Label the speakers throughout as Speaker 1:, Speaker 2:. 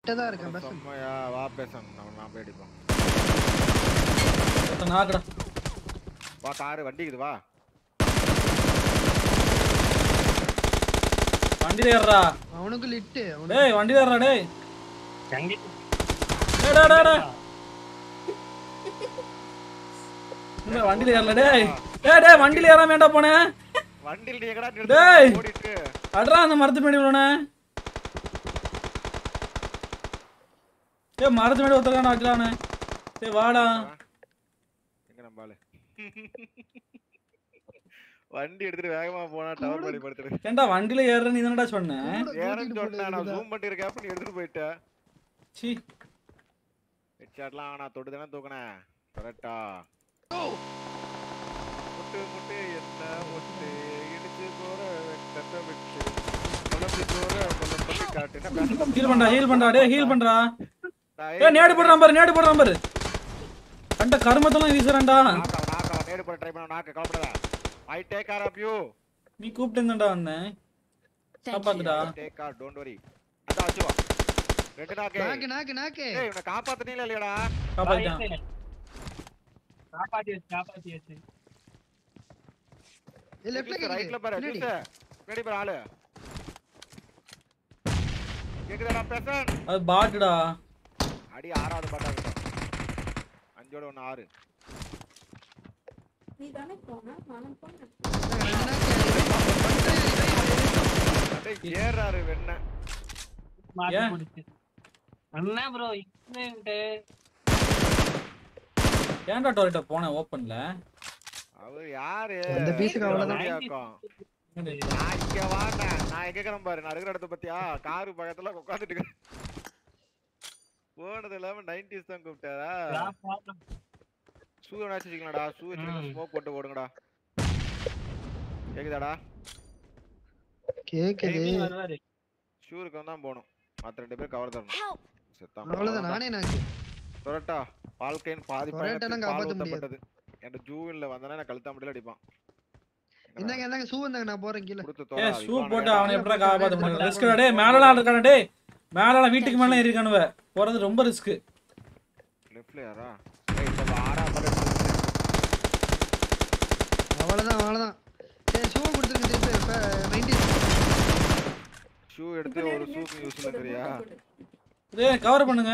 Speaker 1: கிட்ட தான் இருக்கேன் பஸ்
Speaker 2: செம்மையா வா பேசணும் நம்ம நான் போய் அடிப்போம்
Speaker 3: ஒருத்தன் நாக்குடா
Speaker 2: வா காரு வண்டி இருக்குது வா
Speaker 3: வண்டியில ஏறுறா
Speaker 1: அவனுக்கு லிட்டு
Speaker 3: டேய் வண்டியில ஏறுறா டேய்
Speaker 4: எங்க
Speaker 3: டேய் டேய் டேய் டேய் என்ன வண்டியில ஏறல டேய் டேய் டேய் வண்டியில ஏறாம ஏன்டா போனேன்
Speaker 2: வண்டியில் நீ எங்கடா
Speaker 3: டேய்.
Speaker 2: நிறுத்தி ஓடிட்டு
Speaker 3: அட்ரா அந்த மரத்து மேடி உள்ளனே ஏய் மரத்து மேடி ஒருத்தரான வைக்கலானே டேய் வாடா
Speaker 2: எங்க நம்ம ஆளு வண்டி எடுத்துட்டு வேகமா போனா டவர் படி படுத்துட்டு
Speaker 3: ஏன்டா வண்டியில ஏறுற நீ தானடா சொன்ன
Speaker 2: ஏறன்னு சொன்னேன் நான் ஜூம் பண்ணிட்டு இருக்கேன் அப்ப நீ எடுத்துட்டு போயிட்ட
Speaker 3: சீ
Speaker 2: ஹெட்ஷாட்லாம் நான் தொட்டு தானே தூக்குனேன் கரெக்டா முட்டு முட்டு என்ன முட்டு இடிச்சு போற கட்ட விட்டு குழம்பு போற குழம்பு பண்ணி காட்டு என்ன பேச
Speaker 3: ஹீல் பண்றா ஹீல் பண்றா டேய் ஹீல் பண்றா
Speaker 2: நான்
Speaker 3: ஏய் நேடு போடுறான் பாரு நேடு போடுறான் பாரு கண்ட கருமத்தெல்லாம் வீசுறான்டா
Speaker 2: நாக்கா நாக்கா நேடு போட ட்ரை பண்ண நாக்க கவலைப்படாத I take care of you
Speaker 3: நீ கூப்பிட்டு இருந்தாடா வந்தேன் காப்பாத்துடா
Speaker 2: டேக் கேர் டோன்ட் வரி அதான் வச்சுக்கோ ரெண்டு நாக்கு
Speaker 1: நாக்கு நாக்கு நாக்கு
Speaker 2: ஏய் இவனை காப்பாத்துனீங்களா இல்லையாடா
Speaker 3: காப்பாத்திட்டான்
Speaker 4: காப்பாத்தியாச்சு காப்பாத்தியாச்சு
Speaker 1: லெஃப்ட்ல
Speaker 2: ரைட்ல பாரு
Speaker 1: பின்னாடி
Speaker 2: ஜூஸ் பின்னாடி பாரு ஆளு கேக்குதாடா பேசன்
Speaker 3: அது பாட்டுடா
Speaker 2: அடி ஆறாவது பாட்டா இருக்கும் அஞ்சோட ஒண்ணு ஆறு
Speaker 5: நீ தானே போன நானும் போனேன்
Speaker 2: அப்படியே ஏறாரு வெண்ண
Speaker 4: மாத்தி
Speaker 3: ஏன்?
Speaker 4: முடிச்சு அண்ணா ப்ரோ இன்னும்
Speaker 3: ஏன்டா டோரிட்ட போனேன் ஓப்பன்ல
Speaker 2: அவர் யாரு
Speaker 1: அந்த பீஸுக்கு அவ்வளவுதான்.
Speaker 2: அப்படியாக்கும். நான் இங்க வாண்டேன் நான் எங்க இருக்கிறேன் பாரு நான் இருக்கிற இடத்த பத்தியா காரு பக்கத்துல உட்காந்துட்டு இருக்கேன் போனது இல்லாம நைன்டிஸ் தான் கூப்பிட்டாரா ஷூ வேணா வச்சுக்கலாம்டா ஷூ வச்சுக்கணும்
Speaker 4: ம்.
Speaker 2: ஸ்மோக் போட்டு ஓடுங்கடா கேக்குதாடா
Speaker 1: கேக்குது
Speaker 4: வருவாரு
Speaker 2: ஷூ இருக்கவன் தான் போகணும் மத்த ரெண்டு பேர் கவர் தரணும் செத்தான்
Speaker 1: அவ்வளவுதான் நானே நாக்கு
Speaker 2: சொரட்டா வாழ்க்கையின் பாதி
Speaker 1: சொரட்டாலாம்
Speaker 2: பயணத்தில் பால்
Speaker 1: காப்பாத்த முடியாது.
Speaker 2: ஊத்தப்பட்டது என் ஜூவின்ல வந்தானே நான் கழுத்தா முடியல அடிப்பான்
Speaker 1: இந்தாங்க இந்தாங்க ஷூ இந்தாங்க நான் போறேன் கீழே
Speaker 2: கொடுத்து
Speaker 3: ஏ
Speaker 2: தோறா
Speaker 3: ஷூ போட்டு அவனை எப்படா காப்பாத்த முடியும் ரிஸ்க் டேய் மேலலாம் இருக்கானே டேய் மேலலாம் வீட்டுக்கு மேல ஏறி இருக்கானுவ போறது ரொம்ப ரிஸ்க்
Speaker 2: லெஃப்ட்ல யாரா ஏய் இந்த ஆறா படம்
Speaker 1: அவ்வளவுதான் அவ்வளவுதான் சரி ஷூ கொடுத்துருங்க திருப்பி நைன்டி
Speaker 2: ஷூ எடுத்து ஒரு ஷூக்கு யூஸ் பண்ணுறியா
Speaker 3: டேய் கவர் பண்ணுங்க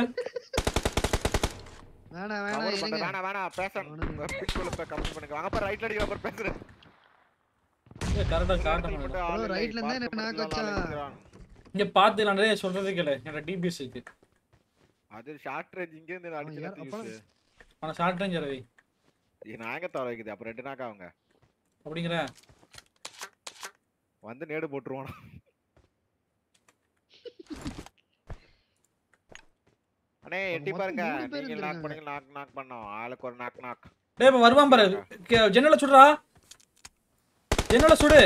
Speaker 1: வேணாம் வேணாம்
Speaker 2: கவர் பண்ண
Speaker 1: இருங்க
Speaker 2: வேணாம் வேணாம் பேசணும் உங்க பிக்குள்ள போய் கமெண்ட் பண்ணுங்க வாங்க அப்ப ரைட்ல அடிக்க அப்புறம் பேசுறேன்
Speaker 3: ஏய் கரெக்டா காட்ட
Speaker 2: இடத்துல
Speaker 3: முடியும்
Speaker 2: மட்டும் ஆள்
Speaker 1: bro,
Speaker 2: இல்லை,
Speaker 1: rightல இருந்தா
Speaker 2: பார்த்த
Speaker 1: எனக்கு
Speaker 2: இடத்துல
Speaker 1: knock
Speaker 2: ஆள்
Speaker 1: வச்சா.
Speaker 2: இருக்கிறான்.
Speaker 3: இங்க பாத்துலாம் டேய் சொல்றதே கேளு என்னோட டிபிஎஸ் இருக்கு
Speaker 2: அது ஷார்ட் ரேஞ்ச் இங்க இருந்து
Speaker 1: யார்
Speaker 2: அடிச்சு
Speaker 1: அப்பா?
Speaker 2: யூஸ்
Speaker 3: அவன ஷார்ட் ரேஞ்ச் ரவி
Speaker 2: நான் எங்க தர வைக்குது அப்ப ரெண்டு நாக்கா அவங்க
Speaker 3: அப்படிங்கிற
Speaker 2: வந்து நேடு போட்டுருவான் அண்ணே எட்டி
Speaker 1: மொத்தம்
Speaker 2: பாருங்க
Speaker 1: மூணு பேர்
Speaker 2: நீங்க நாக்
Speaker 1: இருந்திருக்காங்க.
Speaker 2: பண்ணி நாக் நாக் பண்ணோம் ஆளுக்கு ஒரு நாக் நாக்
Speaker 3: டேய் இப்ப வருவான் பாரு கே- ஜன்னல சுடுறா ஜன்னல சுடு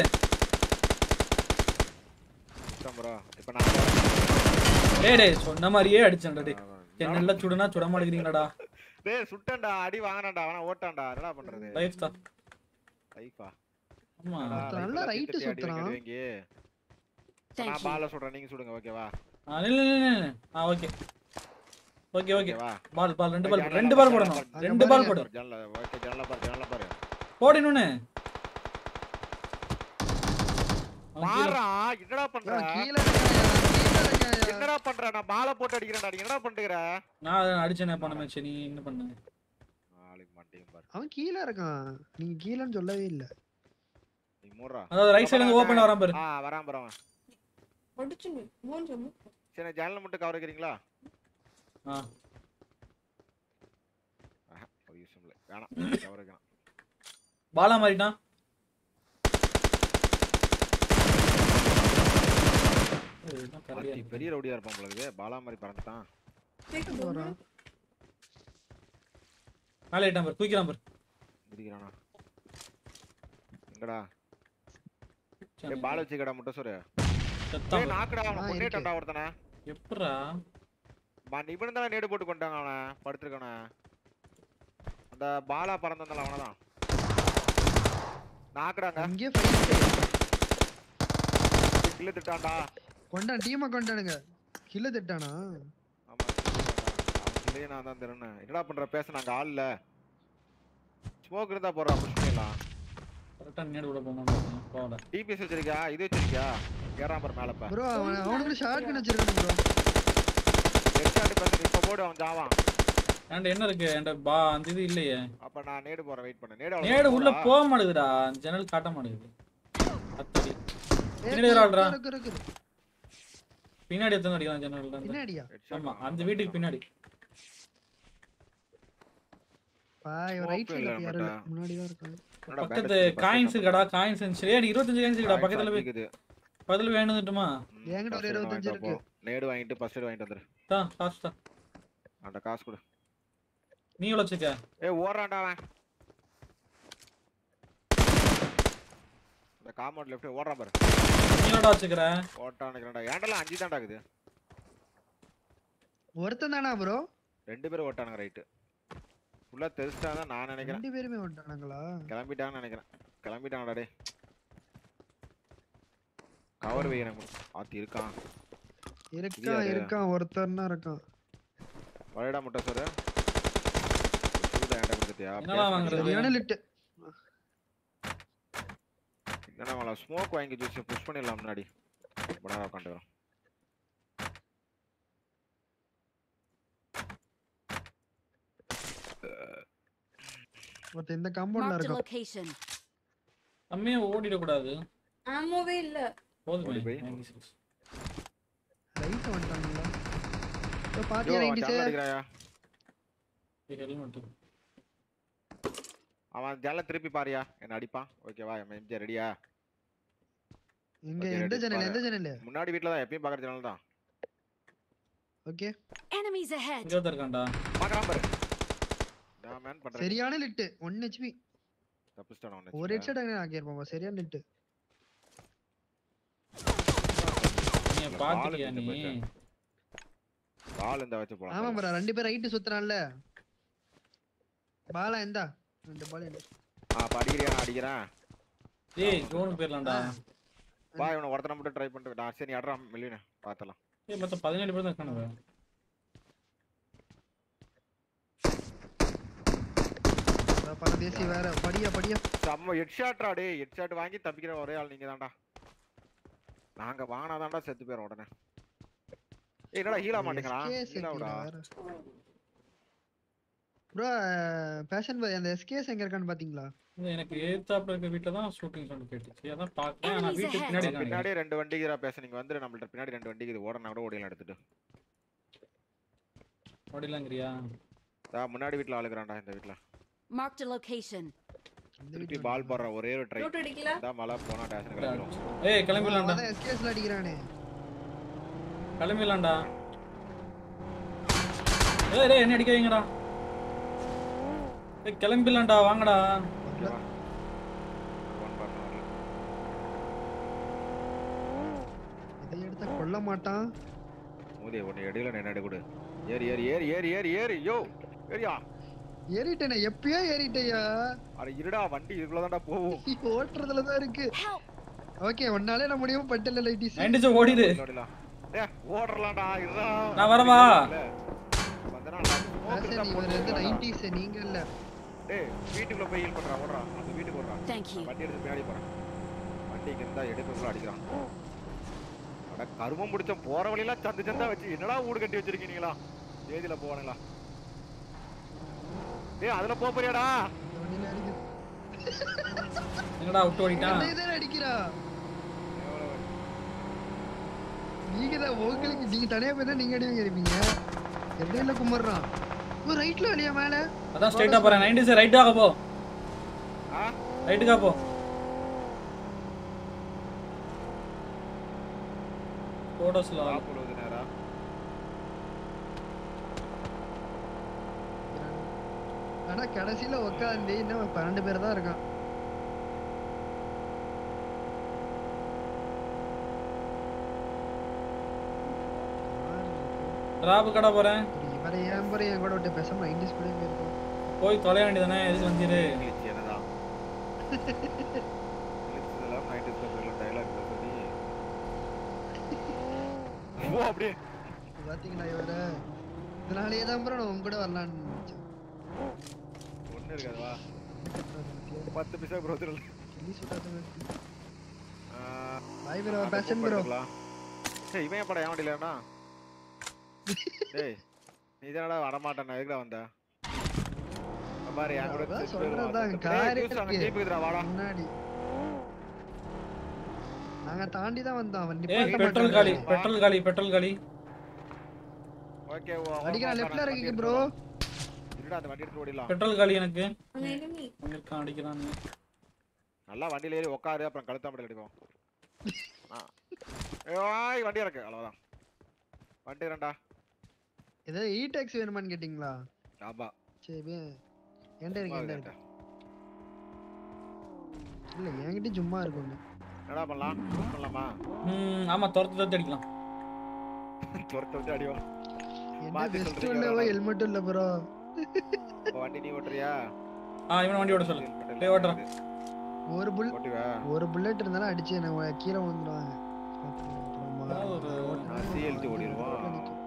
Speaker 2: சுத்தம் ப்ரோ இப்போ நான்
Speaker 3: டேய் டேய் சொன்ன மாதிரியே அடிச்சேன்டா டேய் ஜன்னல்ல சுடுனா சுட மாட்டேங்கிறீங்களாடா
Speaker 2: டேய் சுட்டேன்டா அடி வாங்கினான்டா அவன ஓட்டான்டா என்னடா பண்றது
Speaker 3: லைஃப் தான்
Speaker 2: லைஃபா
Speaker 3: ஆமா
Speaker 1: ஒருத்தன் நல்லா right சுத்துறான்.
Speaker 2: நான் பால சுடுறேன் நீங்க சுடுங்க ஓகேவா
Speaker 3: ஆ, இல்ல இல்ல இல்ல, இல்ல ஆ ஓகே ஓகே ஓகே
Speaker 2: ஓகேவா
Speaker 3: பால் பால் ரெண்டு பால் ரெண்டு பால் போடணும் ரெண்டு பால் போடு
Speaker 2: ஜன்னல ஓகே ஜன்னல பாரு ஜன்னல பாரு
Speaker 3: போடு இன்னொன்னு அவன் கீழே-
Speaker 2: மாறா என்னடா பண்ற
Speaker 1: கீழே இருக்காயா கீழே இருக்காயா
Speaker 2: என்னடா பண்ற நான் பால போட்டு அடிக்கிறேன்டா நீ என்னடா பண்ணுகிற
Speaker 3: நான் அதை அடிச்சேனே பண்ண மேட்ச் நீ என்ன பண்ண
Speaker 2: நாளைக்கு மாட்டேன் பாரு
Speaker 1: அவன் கீழே இருக்கான் நீங்க கீழேன்னு சொல்லவே இல்ல
Speaker 2: நீ மூடுறா
Speaker 3: அதாவது ரைட் சைடுல இருந்து ஓபன் வரான் பாரு
Speaker 2: ஆ வரான் வரான்
Speaker 5: முடிச்சு மூஞ்ச மூக்கு
Speaker 2: சரி ஜன்னல் மட்டும் கவர் வைக்கிறீங்களா
Speaker 3: ஆ
Speaker 2: ஆஹா, ஒரு யூஸ் இல்ல வேணாம் கவர் வைக்கலாம்
Speaker 3: பாலா மாறிட்டான் ஏய், இதுதான் கரையா
Speaker 2: ஆச்சி,
Speaker 3: இருக்கு.
Speaker 2: பெரிய ரவுடியா இருப்பான் போல இருக்குது பாலா மாதிரி பறந்துட்டான்
Speaker 5: கேக்குது
Speaker 1: வரான்.
Speaker 3: மேலே ஏறிட்டான் பாரு தூக்கிறான் பாரு
Speaker 2: குதிக்கிறானா எங்கடா ஏய் பால் வச்சுக்கடா முட்டை சோறு
Speaker 3: செத்தான்
Speaker 2: ஏய் நாக்குடா அவன
Speaker 1: ஆ,
Speaker 2: கொன்னேட்டா ஒருத்தனை
Speaker 3: எப்படா
Speaker 2: பா இவனு தான் நேடு போட்டு கொண்டாங்க அவனை படுத்துருக்கானே அந்த பாலா பறந்தால அவனதான் நாக்குடாங்க
Speaker 1: அங்கேயே ஃபைட்
Speaker 2: கில்லு திட்டான்டா
Speaker 1: கொண்டான் டீமை கொண்டானுங்க கில்ல திட்டானா
Speaker 2: இல்லையே நான் தான் திறனேன் என்னடா பண்ற பேச நாங்க ஆள் இல்ல ஸ்மோக் இருந்தா போறோம் புஷ்லாம்
Speaker 3: கரெக்டா நேடு உள்ள போகணும் போகல
Speaker 2: டிபிஎஸ் வச்சிருக்கியா இது வச்சிருக்கியா ஏறாம பாரு மேல பா
Speaker 1: ப்ரோ அவன் அவனுக்கு ஷார்ட் கன் வச்சிருக்கான் ப்ரோ
Speaker 2: ஹெட்ஷாட் பேச இப்ப போடு அவன் ஜாவான்
Speaker 3: என்கிட்ட என்ன இருக்கு என்கிட்ட பா அந்த இது இல்லையே
Speaker 2: அப்ப நான் நேடு போறேன் வெயிட் பண்ணு நேடு அவ்வளவு
Speaker 3: நேடு உள்ள
Speaker 2: போடா.
Speaker 3: போக மாட்டேங்குதுடா ஜன்னல் காட்ட மாட்டேங்குது அத்தடி
Speaker 1: ஏய்,
Speaker 3: பின்னாடி ஒரு ஆள்றா.
Speaker 1: இருக்கு, இருக்கு, இருக்கு.
Speaker 3: பின்னாடி எத்தனை அடிக்கலாம் ஜன்னல்ல இருந்து
Speaker 1: பின்னாடியா
Speaker 2: Headshot
Speaker 3: ஆமா
Speaker 2: வாங்க.
Speaker 3: அந்த வீட்டுக்கு பின்னாடி
Speaker 1: பா இவன் ரைட்
Speaker 2: Smoke இல்ல
Speaker 1: சைடுல யாரும் இல்ல
Speaker 2: நம்மட்ட.
Speaker 1: முன்னாடி தான் இருக்கான்
Speaker 2: என்னடா
Speaker 3: பக்கத்து
Speaker 2: bandage பக்கத்து
Speaker 3: காயின்ஸ்
Speaker 2: பக்கத்து
Speaker 3: இருக்கடா காயின்ஸ் இருந்துச்சு ஏய் இருபத்தஞ்சு காயின்ஸ் இருக்குடா பக்கத்துல போய்
Speaker 2: இருக்குது.
Speaker 3: பக்கத்துல போய் வேணுட்டுமா
Speaker 2: ம்,
Speaker 1: என்கிட்ட ஒரு
Speaker 2: first aid
Speaker 1: இருபத்தஞ்சு
Speaker 2: வாங்கிட்டு வா, போ. நேடு வாங்கிட்டு ஃபர்ஸ்ட் எய்ட் வாங்கிட்டு வந்துரு
Speaker 3: தான் காசு தான்
Speaker 2: அந்த காசு கொடு
Speaker 3: நீ எவ்வளோ வச்சுக்க
Speaker 2: ஏய் ஓடுறான்டா அவன் இந்த காம்பவுண்ட் லெஃப்ட் ஓடுறான் பாரு
Speaker 3: நீ எவ்வளோ வச்சுக்கிற
Speaker 2: ஓட்டான் நினைக்கிறேன்டா ஏன்டா அஞ்சு தான்டா இருக்குது
Speaker 1: ஒருத்தன் தானா ப்ரோ
Speaker 2: ரெண்டு பேரும் ஓட்டானுங்க ரைட்டு ஃபுல்லா தெரிச்சிட்டாங்க நான் நினைக்கிறேன்
Speaker 1: ரெண்டு பேருமே வந்துட்டானுங்களா
Speaker 2: கிளம்பிட்டாங்கன்னு நினைக்கிறேன் கிளம்பிட்டாங்கடா டே கவர் வை எனக்கு ஆத்தி இருக்கான்
Speaker 1: இருக்கான்
Speaker 2: யாரு?
Speaker 1: இருக்கான் ஒருத்தன் தான் இருக்கான்
Speaker 2: வளையடா முட்டை சார் ஏன்டா கொடுத்துட்டியா
Speaker 3: என்னடா வாங்குறது?
Speaker 1: சரியான லிட்டு
Speaker 2: என்னடா வாங்கல ஸ்மோக் வாங்கி ஜூஸ் புஷ் பண்ணிடலாம் முன்னாடி படா உட்காந்துக்கிறோம்
Speaker 1: ஒருத்தன் இந்த காம்பவுண்ட்ல
Speaker 6: Marked a
Speaker 1: இருக்கான்
Speaker 6: location.
Speaker 3: கம்மியா ஓடிடக்கூடாது
Speaker 5: ஆமோவே இல்ல
Speaker 3: போதுமே
Speaker 2: ஓடி போய்.
Speaker 3: 96.
Speaker 1: ரைட் வந்துட்டானுங்களா இதோ
Speaker 2: யோ
Speaker 1: பாத்தியா
Speaker 2: அவன்
Speaker 1: இங்க
Speaker 2: ஜன்னல் அடிக்கிறாயா
Speaker 3: ஏய், helmet.
Speaker 2: அவன் ஜன்னல திருப்பி பாரியா என்ன அடிப்பான் ஓகேவா எம்ஜிஆர் ரெடியா
Speaker 1: எங்க
Speaker 2: Okay,
Speaker 1: எந்த
Speaker 2: ready,
Speaker 1: ஜன்னல்
Speaker 2: பாரு.
Speaker 1: எந்த ஜன்னல்
Speaker 2: முன்னாடி வீட்ல தான் எப்பயும் பாக்குற ஜன்னல் தான்
Speaker 1: ஓகே
Speaker 6: Enemies ahead.
Speaker 3: இங்க ஒருத்தன் இருக்கான்டா
Speaker 2: பாக்குறான் பாரு நான் மேன் பண்றேன்
Speaker 1: சரியான லிட்டு ஒன் ஹெச்பி
Speaker 2: தப்பிச்சிட்டான் அவன்
Speaker 1: ஒரு ஹெட்ஷாட் ஆக்கியிருப்பான் சரியான லிட்டு
Speaker 3: நீ பாத்துட்டியா நீ
Speaker 2: பால் இந்த வச்சு போலாம்
Speaker 1: ஆமா ப்ரோ ரெண்டு பேரும் ரைட்டு சுத்துறான்ல பாலா எந்தா ரெண்டு பால்
Speaker 2: ஆ அப்ப அடிக்கிறியா நான் அடிக்கிறேன்
Speaker 3: ஏய் ஜோனுக்கு போயிடலாம்டா
Speaker 2: வா இவனை ஒருத்தனை மட்டும் ட்ரை பண்ணிட்டு நான் சரி அடுறான் வெளியே பார்த்தலாம்
Speaker 3: ஏய் மொத்தம் பதினேழு பேர் தான் இருக்கானுங்க
Speaker 1: பரதேசி வேற படியா படியா
Speaker 2: செம்ம ஹெட்ஷாட்ரா டேய் ஹெட்ஷாட் வாங்கி தப்பிக்கிற ஒரே ஆள் நீங்க தான்டா நாங்க வாங்கினாதான்டா செத்து போயிடும் உடனே ஏய் என்னடா ஹீலா மாட்டேங்கிறான் ஹீலாவுடா
Speaker 1: ப்ரோ பேஷன் பாய் அந்த எஸ்கேஸ் எங்க இருக்கான்னு பாத்தீங்களா
Speaker 3: இது எனக்கு ஏத்தாப்புல இருக்க வீட்டுல தான் ஷூட்டிங் சவுண்ட் கேட்டுச்சு அதான் பாக்கேன் ஆனா
Speaker 6: Enemies
Speaker 3: வீட்டுக்கு
Speaker 6: ahead.
Speaker 3: பின்னாடி இருக்காங்க
Speaker 2: பின்னாடி ரெண்டு வண்டிக்கு பேச நீங்க வந்துரு நம்மள்ட்ட பின்னாடி ரெண்டு வண்டிக்கு இது ஓடனா கூட ஓடியலாம் எடுத்துட்டு
Speaker 3: ஓடிலாங்கிறியா
Speaker 2: தா முன்னாடி வீட்ல ஆளுக்குறான்டா இந்த வீட்ல
Speaker 6: Marked a location.
Speaker 1: இந்த
Speaker 2: திருப்பி
Speaker 1: வீட்டுல
Speaker 2: பால் போடுற ஒரே ஒரு ட்ரை
Speaker 5: ரூட் அடிக்கல
Speaker 2: தான் மழை போனா டேஷன் கிளம்பிடும்
Speaker 3: ஏய் கிளம்பிடலாம்டா
Speaker 1: அதான் எஸ்கேஸ்ல அடிக்கிறானே
Speaker 3: கிளம்பிடலாம்டா ஏய் டேய் என்ன அடிக்க வைங்கடா ஏய் கிளம்பிடலாம்டா வாங்கடா
Speaker 2: ஓகேவா ஒன் பண்ண வரல
Speaker 1: இதை எடுத்தா கொல்ல மாட்டான்
Speaker 2: மூதிய ஒன்று இடையில நின்று கொடு ஏறி ஏறி ஏறி ஏறி ஏறி ஏறி யோ ஏறியா
Speaker 1: ஏறிட்டேனே எப்பயோ ஏறிட்டேயா
Speaker 2: அட இருடா வண்டி இதுக்குள்ளதான்டா போகும்
Speaker 1: ஓட்டுறதுல தான் இருக்கு
Speaker 6: Help!
Speaker 1: ஓகே ஒன்னாலே நான் முடியும் பட்டல லைட்டிஸ்
Speaker 3: நைன்டிச்சு ஓடிடு
Speaker 2: ஓடிடலாம் ஏ ஓடுறலாம்டா இருடா
Speaker 3: நான் வரவா?
Speaker 2: வந்தனா ஸ்மோக் இருந்தா
Speaker 1: இவர் வந்து
Speaker 2: போட்டு
Speaker 1: நைன்டிஸ் நீங்க இல்ல
Speaker 2: டேய் வீட்டுக்குள்ள போய் ஹீல் பண்றா ஓடுறா அந்த வீட்டுக்கு ஓடுறா
Speaker 6: Thank you.
Speaker 2: வண்டி எடுத்து பின்னாடி போறேன் வண்டிக்கு இருந்தா எடுப்புக்குள்ள அடிக்கிறான் அட கருமம் பிடிச்ச போற வழியெல்லாம் சந்து சந்தா வச்சு என்னடா வீடு கட்டி வச்சிருக்கீங்களா தேதியில போவானுங்களா டேய் அதுல போப் போறியாடா
Speaker 1: இந்த வண்டியில அடிக்குது
Speaker 3: எங்கடா விட்டு ஓடிட்டான்
Speaker 1: என்னை தானே அடிக்கிறா நீங்க தான் உங்களுக்கு நீங்க தனியா போய் தான் நீங்க அடிவீங்க இருப்பீங்க எடையில கும்பிடுறான் ஓ ரைட்ல வழியா மேல
Speaker 3: அதான் ஸ்ட்ரைட்டா போறேன் நைன்டிஸ் ரைட்டாக போ
Speaker 2: ஆ
Speaker 3: ரைட்டுக்கா போ போட்டோஸ்ல
Speaker 2: சாப்பிடுவது நேரா
Speaker 1: ஆனா கடைசியில உட்காந்து இன்னும் பன்னெண்டு பேர் தான் இருக்கான்
Speaker 3: டிராப் கடை போறேன்
Speaker 1: இவரை ஏன் போற என் கூட விட்டு பேசாம நைன்டிஸ் கூட இங்க இருக்கும்
Speaker 3: போய் தொலைய வேண்டியதானே எதுக்கு வந்துரு
Speaker 2: இங்கிலீஷ் என்னதான் இங்கிலீஷ்ல நைன்டி ஸ்பெஷல் டைலாக் சொல்லி ஓ அப்படியே
Speaker 1: பாத்தீங்களா இவர இதனாலேயே தான் ப்ரோ நான் உங்க கூட வரலான்னு நினைச்சேன்
Speaker 2: ஒண்ணு இருக்காது வா பத்து பைசா ப்ரோ தெரியல
Speaker 1: சொல்லி சுட்டாதான் பாய் ப்ரோ பேஷன் ப்ரோ
Speaker 2: ஏய் இவன் ஏன் படம் ஏன் வண்டியிலண்ணா டேய் நீ தானடா வரமாட்டேன் எதுக்குடா வந்த இங்க பாரு என் கூட
Speaker 1: அதான்
Speaker 2: செத்து போயிடுவா.
Speaker 1: சொல்றதுதான்,
Speaker 2: செத்து-
Speaker 1: கார்
Speaker 2: டேய், ஜூஸ் அங்க
Speaker 1: இருக்கு.
Speaker 2: ஜீப் இருக்குதுடா, வாடா
Speaker 1: முன்னாடி நாங்க தாண்டி தான் வந்தோம் அவன்
Speaker 3: ஏய்
Speaker 1: நிப்பாட்ட
Speaker 3: பெட்ரோல் காலி
Speaker 1: மாட்டான்.
Speaker 3: பெட்ரோல் காலி பெட்ரோல் காலி
Speaker 2: ஓகே ஓ
Speaker 1: அடிக்கிறான் லெஃப்ட்ல இருக்கீங்க ப்ரோ
Speaker 2: இருடா அந்த வண்டி எடுத்து ஓடிடலாம்
Speaker 3: பெட்ரோல் காலி எனக்கு
Speaker 5: அங்க enemy.
Speaker 3: அங்க இருக்கான் அடிக்கிறான்
Speaker 2: நல்லா வண்டியில ஏறி உட்காரு அப்புறம் கழுத்தாம்படி அடிப்போம் ஆ. ஏய் வண்டி இருக்கு அவ்வளவுதான் வண்டி ரெண்டா
Speaker 1: ஏதோ இ டாக்ஸ் வேணுமான்னு கேட்டிங்களா
Speaker 2: ஆமா
Speaker 1: சரி வே- என்கிட்ட இருக்கு
Speaker 2: சும்மா
Speaker 1: என்கிட்ட இருக்கு
Speaker 2: கேட்டேன்.
Speaker 1: இல்ல என்கிட்ட சும்மா இருக்கு ஒண்ணு
Speaker 2: என்னடா பண்ணலாம் யூஸ் பண்ணலாமா
Speaker 3: ம் ஆமா துரத்து துரத்து அடிக்கலாம்
Speaker 2: துரத்து விட்டு அடிவோம்
Speaker 1: என்ன
Speaker 2: மாத்தி
Speaker 1: வெஸ்ட்
Speaker 2: சொல்றீங்க
Speaker 1: இல்ல
Speaker 2: வேணாம்.
Speaker 1: ஹெல்மெட் இல்ல ப்ரோ
Speaker 2: அப்ப வண்டி நீ ஓட்டுறியா
Speaker 3: ஆ இவனை வண்டி ஓட சொல்லு
Speaker 2: Helmet
Speaker 3: டேய், ஓட்டுறான்.
Speaker 1: ஒரு புல்
Speaker 2: ஓட்டுவா
Speaker 1: ஒரு புல்லட் இருந்தாலும் அடிச்சு என்ன கீழே விழுந்துருவாங்க
Speaker 3: அதான் ஒரு-
Speaker 2: நான் CLT ஓடிடுவோம்.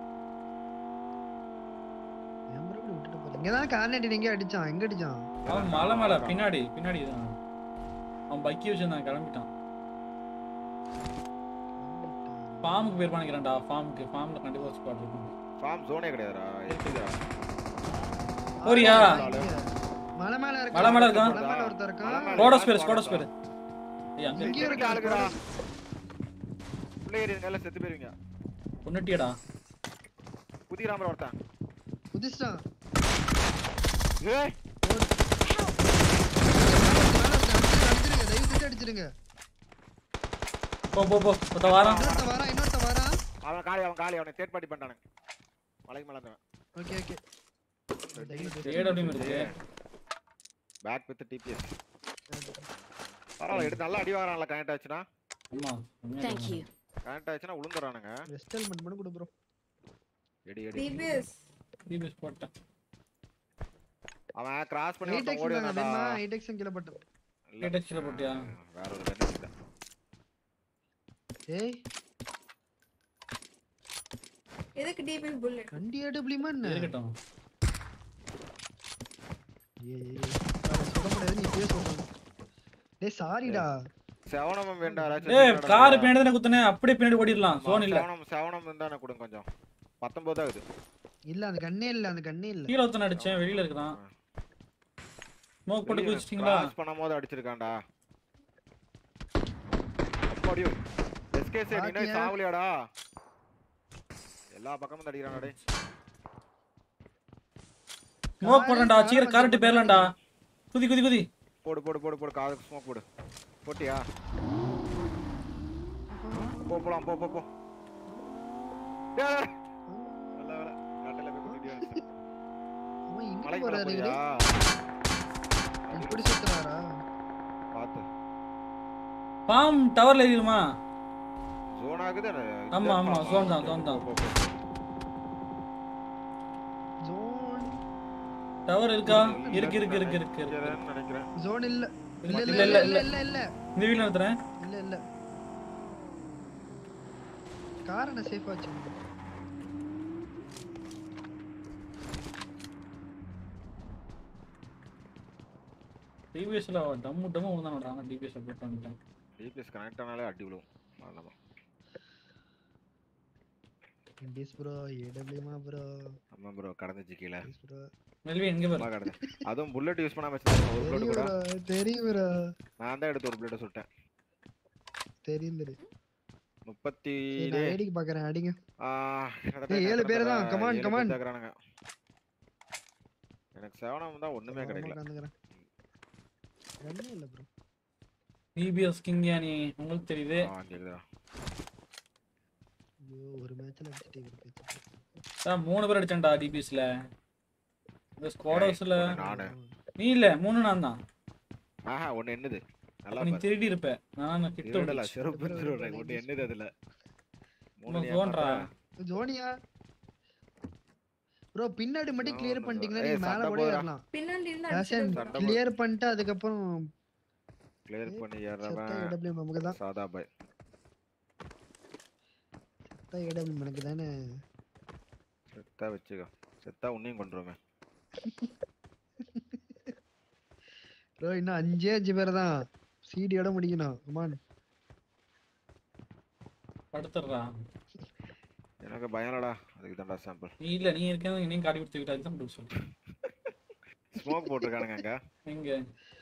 Speaker 1: இங்கதான் கார்னேட் எங்க அடிச்சான் எங்க அடிச்சான்
Speaker 3: அவன் மலை மேல பின்னாடி பின்னாடி தான் அவன் பக்கி வச்சிருந்தான் கிளம்பிட்டான் ஃபார்முக்கு பேர் பண்ணிக்கிறேன்டா ஃபார்முக்கு ஃபார்ம்ல கண்டிப்பா ஒரு ஸ்பாட் இருக்கும்
Speaker 2: ஃபார்ம் ஜோனே கிடையாதுடா எப்படிடா
Speaker 3: போறியா
Speaker 1: மலை மேல இருக்க
Speaker 3: மலை மேல இருக்கான்.
Speaker 1: மலை மேல ஒருத்தர்
Speaker 2: மலை
Speaker 1: இருக்கான்
Speaker 2: மேல.
Speaker 3: கோடஸ் பேர் கோடஸ் பேர் ஏய் அங்க
Speaker 1: இங்கேயும்
Speaker 2: இங்க
Speaker 1: இருக்கு
Speaker 2: ஆளுக்குடா உள்ள ஏறி நல்லா செத்து போயிருவீங்க
Speaker 3: கொண்டுட்டியடா
Speaker 2: குதிராம ஒருத்தன்
Speaker 1: குதிச்சிட்டான்
Speaker 2: ஏய்
Speaker 1: அடிச்சிருங்க தயவு செஞ்சு அடிச்சிருங்க
Speaker 3: போ போ போ ஒருத்த வாரம்
Speaker 1: இன்னொருத்த வரா இன்னொருத்த வரா
Speaker 2: அவன் காலி அவன் காலி அவனை தேர்ட் பார்ட்டி பண்ணிட்டானுங்க மலைக்கு மேல இருந்தவன்
Speaker 1: ஓகே ஓகே
Speaker 3: ஏடபிள்யூ இருக்கு
Speaker 2: பேக் வித் டிபிஎஸ் பரவாயில்ல எடுத்து நல்லா அடி வாங்குறான்ல கனெக்ட் ஆச்சுன்னா
Speaker 3: ஆமா
Speaker 6: Thank you.
Speaker 2: கனெக்ட் ஆச்சுன்னா உளுந்துறானுங்க
Speaker 1: வெஸ்ட் ஹெல்மெட் மட்டும் கொடு ப்ரோ
Speaker 2: எடி எடி
Speaker 5: TBS.
Speaker 3: டிபிஎஸ் போட்டேன்
Speaker 2: அவன் கிராஸ் பண்ணி
Speaker 1: எயிட்
Speaker 2: ஒருத்தன்
Speaker 1: எக்ஸ்
Speaker 2: ஓடி
Speaker 1: தாங்க
Speaker 2: வந்தான்டா
Speaker 1: வேணுமா எயிட் எக்ஸ் கீழே பட்டு
Speaker 2: இல்ல.
Speaker 3: Eight X ல போட்டியா?
Speaker 2: வேற ஒரு கண்ணு இல்ல
Speaker 1: ஏய்
Speaker 5: எதுக்கு DBS bullet?
Speaker 1: கண்டி ஏடபிள்யூமா என்ன
Speaker 3: இருக்கட்டும்
Speaker 1: ஏய் ஏய், ஏய். வேற சொல்ல முடியாது நீ இப்பயே சொல்ற டேய் சாரிடா
Speaker 2: செவனம் வேண்டா
Speaker 3: ஏய் கார் பின்னாடி தானே குத்துனேன் அப்படியே பின்னாடி ஓடிடலாம் சோன் இல்ல
Speaker 2: செவனம் செவனம் இருந்தா எனக்கு கொடுங்க கொஞ்சம் பத்தொன்பது ஆகுது
Speaker 1: இல்ல அந்த கண்ணே இல்ல அந்த கண்ணே இல்ல
Speaker 3: கீழே ஒருத்தன் அடிச்சேன் வெளியில இருக்கிறான் ஸ்மோக் போட்டு குதிச்சிட்டீங்களா
Speaker 2: கிராஸ் பண்ணும்போது அடிச்சிருக்கான்டா அப்படியோ எஸ்கேஸ் நீ
Speaker 1: பாத்தியா?
Speaker 2: சாவலியாடா எல்லா பக்கமும் அடிக்கிறானே டேய்
Speaker 3: ஸ்மோக் போடுறேன்டா சீக்கிரம் கரண்ட் பேர்லண்டா குதி குதி குதி
Speaker 2: போடு போடு போடு போடு காதுக்கு ஸ்மோக் போடு போட்டியா போ போலாம் போ போ போ டேய், டேய். நல்ல வேலை கட்டையில போய் குத்திட்டு வந்துட்டேன்.
Speaker 1: அவன் இங்க
Speaker 2: மலைக்கு மேல
Speaker 1: போறாரு
Speaker 2: போறியா
Speaker 1: இப்படி சுத்துறாரா
Speaker 2: பாத்து
Speaker 3: பாம் டவர்ல ஏறிடுமா
Speaker 2: ஜோன் ஆகுது
Speaker 3: ஆமா, ஆமா, zone தான், zone தான்.
Speaker 1: ஜோன்
Speaker 3: டவர் இருக்கா இருக்கு இருக்கு இருக்கு இருக்கு இருக்கு
Speaker 2: நினைக்கிறேன்
Speaker 1: ஜோன் இல்ல இல்ல
Speaker 3: இல்ல,
Speaker 1: இல்ல
Speaker 3: இல்ல,
Speaker 1: இல்ல இல்ல இல்ல
Speaker 3: இந்த வீட்ல நிறுத்துறேன்
Speaker 1: இல்ல இல்ல காரண சேஃப் ஆச்சு
Speaker 3: டிபிஎஸ்ல டம்மு டம்மு விழுந்தானடா டிபிஎஸ் போட்டு வந்துட்டேன்
Speaker 2: டிபிஎஸ் கனெக்ட் ஆனாலே அடி விழுவும் ஆமா
Speaker 1: டிஸ் ப்ரோ ஏடபிள்யூமா ப்ரோ
Speaker 2: ஆமா ப்ரோ கடந்துச்சு கீழே
Speaker 1: டிஸ் ப்ரோ
Speaker 3: மெல்வி எங்க
Speaker 2: சும்மா
Speaker 3: பாரு
Speaker 2: கடந்து அதுவும் புல்லட் யூஸ் பண்ணாம வச்சிருக்கேன் ஒரு புல்லட்
Speaker 1: தெரியும்
Speaker 2: கூட
Speaker 1: ப்ரோ தெரியும் ப்ரோ
Speaker 2: நான் தான் எடுத்து ஒரு புல்லட் சுட்டேன்
Speaker 1: தெரியும் தெரியும்
Speaker 2: முப்பத்தி
Speaker 1: சரி, நான் வேடிக்கை பாக்குறேன் அடிங்க
Speaker 2: ஆ, கிட்டத்தட்ட
Speaker 1: ஏய், ஏழு
Speaker 2: கிட்டத்தட்ட
Speaker 1: பேரு தான். Come on,
Speaker 2: ஏழு
Speaker 1: come
Speaker 2: பேர்
Speaker 1: on.
Speaker 2: தாக்குறானுங்க. எனக்கு செவனம் தான் ஒண்ணுமே கிடைக்கல
Speaker 1: உட்காந்துக்கிறேன் ஒண்ணும் இல்ல ப்ரோ
Speaker 3: டிபிஎஸ் கிங் நீ உங்களுக்கு தெரியுது
Speaker 2: ஆ, அங்க இருக்குதா.
Speaker 1: ஐயோ ஒரு மேட்ச்ல அடிச்சிட்டே இருக்கு
Speaker 3: அதான் மூணு பேர் அடிச்சேன்டா டிபிஎஸ்ல இந்த ஸ்குவாட் ஹவுஸ்ல
Speaker 2: ஒண்ணு நானு
Speaker 3: நீ இல்ல மூணு நான் தான்
Speaker 2: ஆஹா ஒண்ணு என்னது நல்லா
Speaker 3: நீ
Speaker 2: பாரு
Speaker 3: திருடி இருப்ப நான் கிட்ட
Speaker 2: திருடல
Speaker 3: வந்துச்சு.
Speaker 2: செருப்பு திருடுறேன் ஒண்ணு என்னது அதுல மூணு
Speaker 3: உனக்கு
Speaker 2: நீ
Speaker 3: தோன்றா?
Speaker 2: ஏமாத்துற?
Speaker 1: ஜோனியா ப்ரோ பின்னாடி மட்டும்
Speaker 2: நான்
Speaker 1: கிளியர்
Speaker 2: ஒண்ணும்
Speaker 1: பண்ணிட்டீங்கன்னா
Speaker 2: சொல்ல-
Speaker 1: நீங்க
Speaker 2: ஏய்,
Speaker 1: மேல
Speaker 2: சண்டை
Speaker 1: கூட
Speaker 2: போடுறா.
Speaker 1: ஏறலாம்
Speaker 5: பின்னாடி இருந்து
Speaker 1: ரேஷன்
Speaker 5: அடிச்சிட்டு
Speaker 2: சண்டை
Speaker 1: கிளியர் பண்ணிட்டு அதுக்கப்புறம்
Speaker 2: கிளியர் பண்ணி
Speaker 1: செத்தா
Speaker 2: ஏறவன்
Speaker 1: ஏடபிள்யூ நமக்கு தான்
Speaker 2: சாதா பாய்
Speaker 1: செத்தா ஏடபிள்யூ எனக்கு தானே
Speaker 2: செத்தா வச்சுக்கோ செத்தா உன்னையும் கொண்டுருவேன்
Speaker 1: ப்ரோ இன்னும் அஞ்சே அஞ்சு பேர் தான் சிடியோட முடிக்கணும் கமான்
Speaker 3: படுத்துடுறா
Speaker 2: எனக்கு பயம் இல்லடா அதுக்கு தான்டா சாம்பிள்
Speaker 3: நீ இல்ல நீ இருக்க நீ காட்டி கொடுத்துக்கிட்டா அதுதான் அப்படி சொல்றேன்
Speaker 2: ஸ்மோக் போட்டிருக்கானுங்க அங்க
Speaker 3: எங்க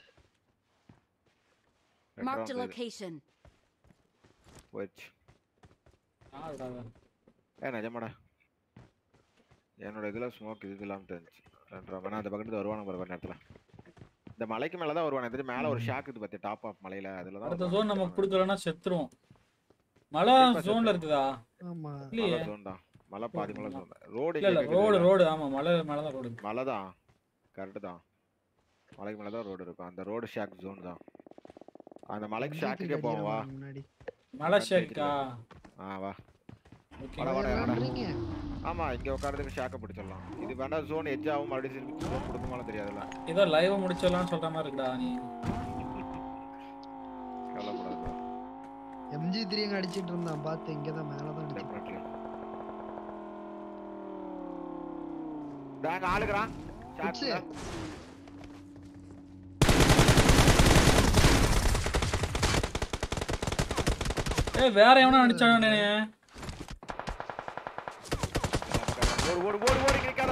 Speaker 2: ரெண்டு
Speaker 6: Marked a
Speaker 2: round இது.
Speaker 6: location.
Speaker 2: போயிடுச்சு
Speaker 3: ஆடுடா அவன்.
Speaker 2: ஏ நிஜமாடா என்னோட இதுல ஸ்மோக் இது இல்லாம தெரிஞ்சு ரெண்டு round. ஆனா அந்த பக்கத்துல வருவானு பாரு நேரத்துல இந்த மலைக்கு மேல தான் வருவானே தெரிஞ்சு மேல ஒரு ஷாக் இது பத்தி டாப் ஆஃப் மலையில அதுல தான்
Speaker 3: அடுத்த ஜோன் நமக்கு கொடுக்கலன்னா செத்துருவோம் மழை
Speaker 2: கண்டிப்பா
Speaker 3: ஜோன்ல இருக்குதா
Speaker 1: ஆமா
Speaker 3: இல்லையே
Speaker 2: ஜோன் தான் மலை பாதி மலை ஜோன் ரோடு
Speaker 3: இல்ல இல்ல ரோடு ரோடு ஆமா மலை மலை தான் ரோடு
Speaker 2: மலை தான் கரெக்ட் தான் மலைக்கு மேல தான் ரோடு இருக்கும் அந்த ரோடு ஷாக் ஜோன் தான் அந்த மலைக்கு
Speaker 1: MG3
Speaker 2: ஷாக்குக்கே
Speaker 1: அடிக்கிறேன்
Speaker 2: போவோம் வா
Speaker 1: பாரு முன்னாடி
Speaker 3: மலை ஷேக்கா
Speaker 2: ஆ வா
Speaker 3: ஓகே
Speaker 2: வாடா, வாடா, வாடா.
Speaker 1: விளாடுறீங்க
Speaker 2: ஆமா இங்க உட்காரதுக்கு ஷாக்க பிடிச்சிடலாம் இது வேண்டாம் ஜோன் எட்ஜ் ஆகும் மறுபடியும் திருப்பி ஜோன் கொடுக்குமாலும் தெரியாதுல்ல
Speaker 3: ஏதோ லைவ் முடிச்சிடலாம்னு சொல்ற மாதிரி இருக்குடா நீ
Speaker 2: கவலைப்படாது bro.
Speaker 1: எம்ஜி த்ரீ அங்க அடிச்சிட்டு இருந்தான் பார்த்து இங்க தான் மேல தான் அடிச்சிட்டு
Speaker 2: Definitely. தாங்க ஆளுக்குறான்
Speaker 1: Hits.
Speaker 2: ஷாக்ல.
Speaker 3: ஏய் வேற எவனா அடிச்சானே
Speaker 2: ஓடு ஓடு ஓடு ஓடி நிக்காத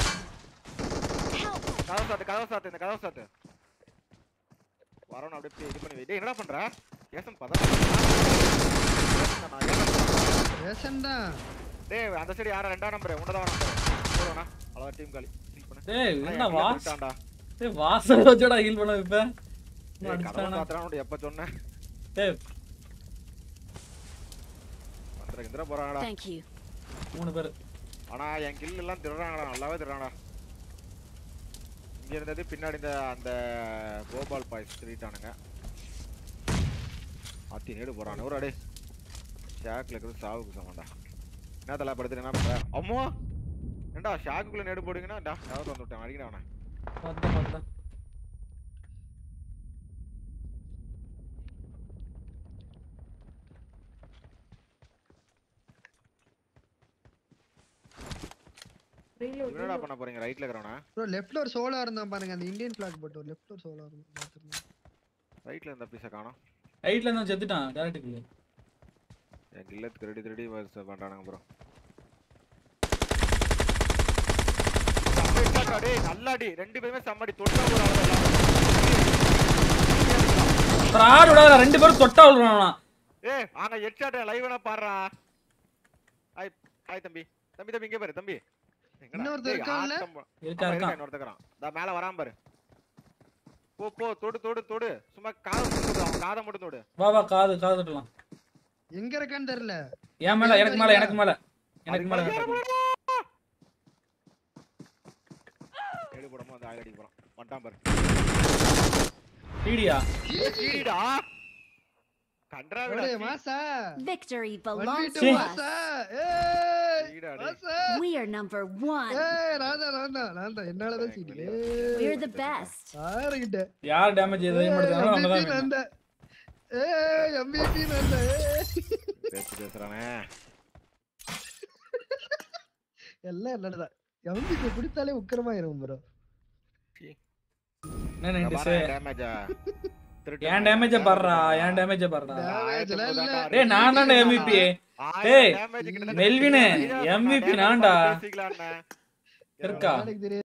Speaker 2: கதவு சாத்து கதவு சாத்து இந்த கதவு சாத்து வரணும் அப்படியே இது பண்ணி வை. டேய் என்னடா பண்ற ஏசன் பதம்
Speaker 1: ரேஷன் தான்
Speaker 2: டேய் அந்த சைடு யாரா ரெண்டாம் நம்பர் உன்னதான் நம்பர் போடுவானா அவ்வளோ டீம் காலி Heal பண்ணு.
Speaker 3: டேய்
Speaker 2: ஆனா,
Speaker 3: என்ன
Speaker 2: என்
Speaker 3: வா
Speaker 2: killer விட்டான்டா.
Speaker 3: டேய் வாசல் வச்சடா ஹீல் பண்ண இப்ப
Speaker 2: டேய், கதவு
Speaker 3: அடிச்சானா
Speaker 2: சாத்துறான்னு எப்ப சொன்னேன்
Speaker 3: டேய்
Speaker 2: வந்துட இந்திர போறாங்கடா
Speaker 6: Thank you.
Speaker 3: மூணு பேர்
Speaker 2: ஆனா என் கில் எல்லாம் திருறாங்கடா நல்லாவே திருறாங்கடா இங்க இருந்தது பின்னாடி இந்த அந்த கோபால் பாய்ஸ் திருட்டானுங்க அத்தி நேடு போறானு ஒரு அடே ஷாக்ல இருக்கிறது சாவுக்கு சமண்டா என்ன தலை படுத்துட்டு என்ன பண்ற அம்மா ஏண்டா ஷாக்குக்குள்ள நேடு போடுங்கன்னா டா டவர் வந்து விட்டேன் அடிக்கடா அவனை
Speaker 3: பார்த்தா பார்த்தா
Speaker 5: Reload,
Speaker 2: என்னடா
Speaker 5: reload.
Speaker 2: பண்ண போறீங்க ரைட்ல இருக்கிறவனா
Speaker 1: ப்ரோ லெஃப்ட்ல ஒரு சோலா இருந்தான் பாருங்க அந்த இந்தியன் ஃபிளாக் போட்டு ஒரு லெஃப்ட்ல ஒரு சோலா இருந்தான் பார்த்துருந்தேன்
Speaker 2: ரைட்ல இருந்த பீஸை காணோம்
Speaker 3: ரைட்ல இருந்தா செத்துட்டான் டேரக்ட்
Speaker 2: என் கில்ல திருடி திருடி வரிசை பண்றானுங்க ப்ரோ டேய் நல்லாடி ரெண்டு பேருமே சம்மடி தொட்டா ஒரு அளவு
Speaker 3: ஆடு விடாத ரெண்டு பேரும் தொட்டா விடுறானா
Speaker 2: ஏய் ஆனா ஹெட்ஷாட் லைவ்ல பாடுறா ஹாய் ஹாய் தம்பி தம்பி தம்பி இங்க பாரு தம்பி எங்கடா?
Speaker 1: இன்னொருத்தன்
Speaker 2: டேய்,
Speaker 1: இருக்கான்ல?
Speaker 2: ஆட்டம் போ-
Speaker 3: இருக்கா
Speaker 2: ஆமா,
Speaker 3: இருக்கான்
Speaker 2: இன்னொருத்தன் இருக்கான். தா மேல வரான் பாரு போ போ தொடு தொடு தொடு சும்மா காதை மட்டும் தொடு அவன் காதை மட்டும் தொடு
Speaker 3: வா வா காது காது தட்டலாம்
Speaker 1: எங்க இருக்கான்னு தெரியல
Speaker 3: என் மேல எனக்கு மேல எனக்கு மேல எனக்கு மேல
Speaker 2: ஏழு படமா வந்து ஆயில் அடிக்க போறான் வந்துட்டான் பாரு
Speaker 3: டிடியா
Speaker 2: சீடா கன்றாவிடா
Speaker 1: ஒரே மாசா
Speaker 6: Victory
Speaker 1: ஒன்
Speaker 6: belongs
Speaker 1: வீட்டு
Speaker 6: to
Speaker 1: மாசா
Speaker 6: us.
Speaker 1: ஏய்
Speaker 2: சீடா டேய்.
Speaker 1: மாசா
Speaker 6: We are number one.
Speaker 1: ஏய் நான் தான் நான் தான் நான் தான் என்னால தான் சீடி
Speaker 6: We're the best.
Speaker 1: யாருகிட்ட
Speaker 3: யார் டேமேஜ் எதையும் எடுத்தாலும் அவங்க
Speaker 1: MVP
Speaker 3: தான்
Speaker 1: நான் தான் ஏய் MVP நான் தான் ஏய்.
Speaker 2: பேச்சு பேசுறானே
Speaker 1: எல்லாம் என்னடா MVP பிடித்தாலே உக்கிரமாயிரும் ப்ரோ
Speaker 3: என்ன நைன்டி சார்
Speaker 2: டேமேஜா
Speaker 3: என் டேமேஜ பாடுறா என் டேமேஜ் பாடுறா
Speaker 1: Damage எல்லாம் இல்ல.
Speaker 3: டேய் நான் தான்டா MVP டேய், மெல்வினு, MVP நான்டா. இருக்கா?
Speaker 1: எனக்கு தெரியாது